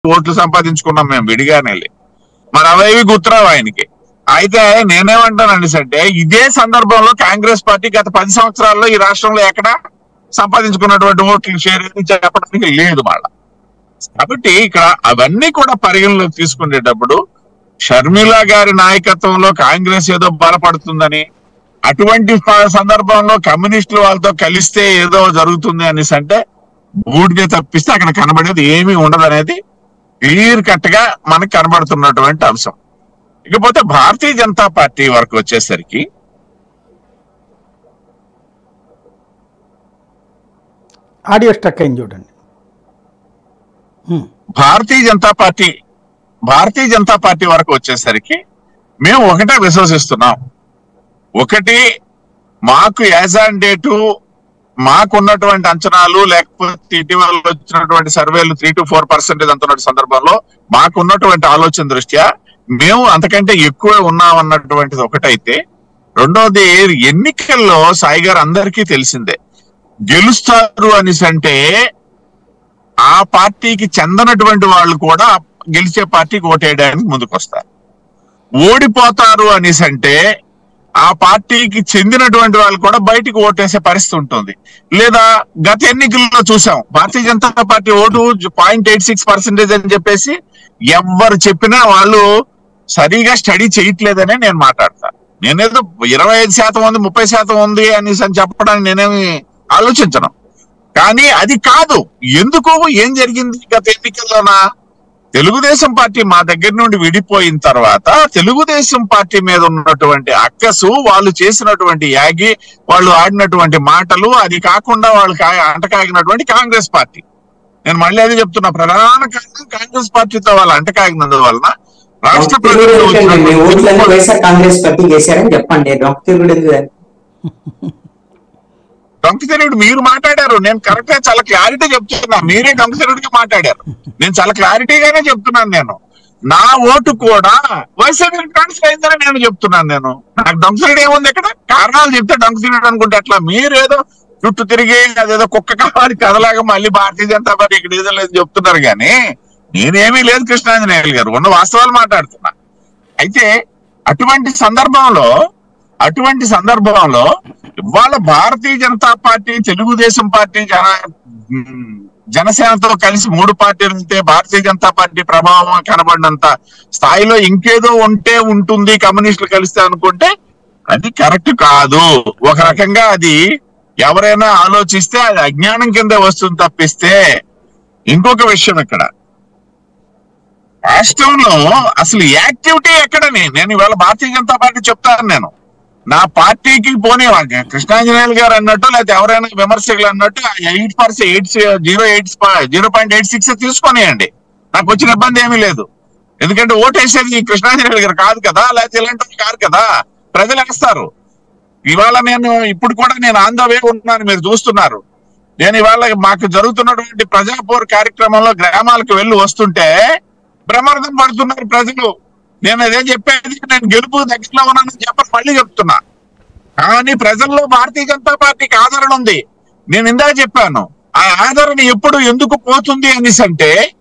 ఓట్లు సంపాదించుకున్నాం మేము విడిగానే వెళ్ళి. మరి అవేవి గుర్తురావు ఆయనకి అయితే నేనేమంటానండి అంటే ఇదే సందర్భంలో కాంగ్రెస్ పార్టీ గత పది సంవత్సరాల్లో ఈ రాష్ట్రంలో ఎక్కడ సంపాదించుకున్నటువంటి ఓట్లు షేర్ ఏది చెప్పడానికి లేదు మళ్ళా కాబట్టి ఇక్కడ అవన్నీ కూడా పరిగణలోకి తీసుకునేటప్పుడు షర్మిల గారి నాయకత్వంలో కాంగ్రెస్ ఏదో బలపడుతుందని అటువంటి ప- సందర్భంలో కమ్యూనిస్టులు వాళ్ళతో కలిస్తే ఏదో జరుగుతుంది అనేసి అంటే బూడిదే తప్పిస్తే అక్కడ కనబడేది ఏమీ ఉండదు అనేది క్లియర్ కట్ గా మనకు కనబడుతున్నటువంటి అంశం ఇకపోతే భారతీయ జనతా పార్టీ వరకు వచ్చేసరికి ఆడియో స్టక్ అయింది చూడండి హ్మ్. భారతీయ జనతా పార్టీ భారతీయ జనతా పార్టీ వరకు వచ్చేసరికి మేము ఒకటే విశ్వసిస్తున్నాం ఒకటి మాకు యాజ్ ఆన్ డేటు మాకున్నటువంటి అంచనాలు లేకపోతే ఇటీవల వచ్చినటువంటి సర్వేలు త్రీ టు ఫోర్ పర్సెంటేజ్ అంటున్న సందర్భంలో మాకున్నటువంటి ఆలోచన దృష్ట్యా మేము అంతకంటే ఎక్కువే ఉన్నామన్నటువంటిది ఒకటైతే రెండోది ఎన్నికల్లో సాయి గారు అందరికీ తెలిసిందే గెలుస్తారు అనేసి అంటే ఆ పార్టీకి చెందనటువంటి వాళ్ళు కూడా గెలిచే పార్టీకి ఓటేయడానికి ముందుకొస్తారు ఓడిపోతారు అనేసి అంటే ఆ పార్టీకి చెందినటువంటి వాళ్ళు కూడా బయటికి ఓటేసే పరిస్థితి ఉంటుంది లేదా గత ఎన్నికల్లో చూసాం Bharatiya Janata Party vote point eight six percentage అని చెప్పేసి ఎవరు చెప్పినా వాళ్ళు సరిగా స్టడీ చేయట్లేదనే నేను మాట్లాడతా నేనేదో ఇరవై ఐదు శాతం ఉంది ముప్పై శాతం ఉంది అనేసి అని చెప్పడానికి నేనేమి ఆలోచించను కానీ అది కాదు ఎందుకు ఏం జరిగింది గత ఎన్నికల్లోనా తెలుగుదేశం పార్టీ మా దగ్గర నుండి విడిపోయిన తర్వాత తెలుగుదేశం పార్టీ మీద ఉన్నటువంటి అక్కసు వాళ్ళు చేసినటువంటి యాగి వాళ్ళు ఆడినటువంటి మాటలు అది కాకుండా వాళ్ళు కా- అంటకాగినటువంటి కాంగ్రెస్ పార్టీ నేను మళ్ళీ అదే చెప్తున్నా ప్రధాన కారణం కాంగ్రెస్ పార్టీతో వాళ్ళు అంటకాగినందువలన రాష్ట్ర తిరుగుడు ఎందుకండి? మీ ఓట్లన్నీ ప్రజలు వైఎస్ఆర్ కాంగ్రెస్ పార్టీ వేశారని చెప్పండి డొంక తిరుగుడు ఎందుకు డొంకతిరుడు మీరు మాట్లాడారు నేను కరెక్ట్ గా చాలా క్లారిటీ చెప్తున్నా మీరే డొంకతిరుడిగా మాట్లాడారు నేను చాలా క్లారిటీగానే చెప్తున్నాను నేను నా ఓటు కూడా వైఎస్ఆర్ ట్రాన్స్ఫర్ అయిందని నేను చెప్తున్నాను నేను నాకు డొంకతిరుడు ఏముంది ఇక్కడ కారణాలు చెప్తే డొంకతిరుడు అనుకుంటే అట్లా మీరేదో చుట్టూ తిరిగి అదేదో కుక్క కావాలి కదలాగా మళ్ళీ భారతీయ జనతా పార్టీ ఇక్కడ ఏదో లేదు చెప్తున్నారు కానీ నేనేమీ లేదు కృష్ణాంజనేయులు గారు ఉన్న వాస్తవాలు మాట్లాడుతున్నా అయితే అటువంటి సందర్భంలో అటువంటి సందర్భంలో ఇవాళ భారతీయ జనతా పార్టీ తెలుగుదేశం పార్టీ జన ఉమ్, జనసేనతో కలిసి మూడు పార్టీలు ఉంటే భారతీయ జనతా పార్టీ ప్రభావం కనబడినంత స్థాయిలో ఇంకేదో ఉంటే ఉంటుంది కమ్యూనిస్టులు కలిస్తే అనుకుంటే అది కరెక్ట్ కాదు ఒక రకంగా అది ఎవరైనా ఆలోచిస్తే అది అజ్ఞానం కింద వస్తుంది తప్పిస్తే ఇంకొక విషయం ఇక్కడ రాష్ట్రంలో అసలు యాక్టివిటీ ఎక్కడని నేను ఇవాళ భారతీయ జనతా పార్టీ చెప్తాను నేను నా పార్టీకి పోనీ కృష్ణాంజనేయులు గారు అన్నట్టు లేకపోతే ఎవరైనా విమర్శకులు అన్నట్టు eight percent eight zero eight zero point eight six తీసుకొనియండి నాకు వచ్చిన ఇబ్బంది ఏమీ లేదు ఎందుకంటే ఓటేసేది కృష్ణాంజనేయులు గారు కాదు కదా లేకపోతే ఇలాంటి వాళ్ళు కాదు కదా ప్రజలు వేస్తారు ఇవాళ నేను ఇప్పుడు కూడా నేను ఆన్ ద వే ఉన్నాను మీరు చూస్తున్నారు నేను ఇవాళ మాకు జరుగుతున్నటువంటి ప్రజాపోర్ కార్యక్రమంలో గ్రామాలకు వెళ్ళి వస్తుంటే బ్రహ్మార్థం పడుతున్నారు ప్రజలు నేను అదే చెప్పేది నేను గెలుపు దగ్గరలో ఉన్నానని చెప్పని మళ్ళీ చెప్తున్నా కానీ ప్రజల్లో భారతీయ జనతా పార్టీకి ఆదరణ ఉంది నేను ఇందా చెప్పాను ఆ ఆదరణ ఎప్పుడు ఎందుకు పోతుంది అనేసి అంటే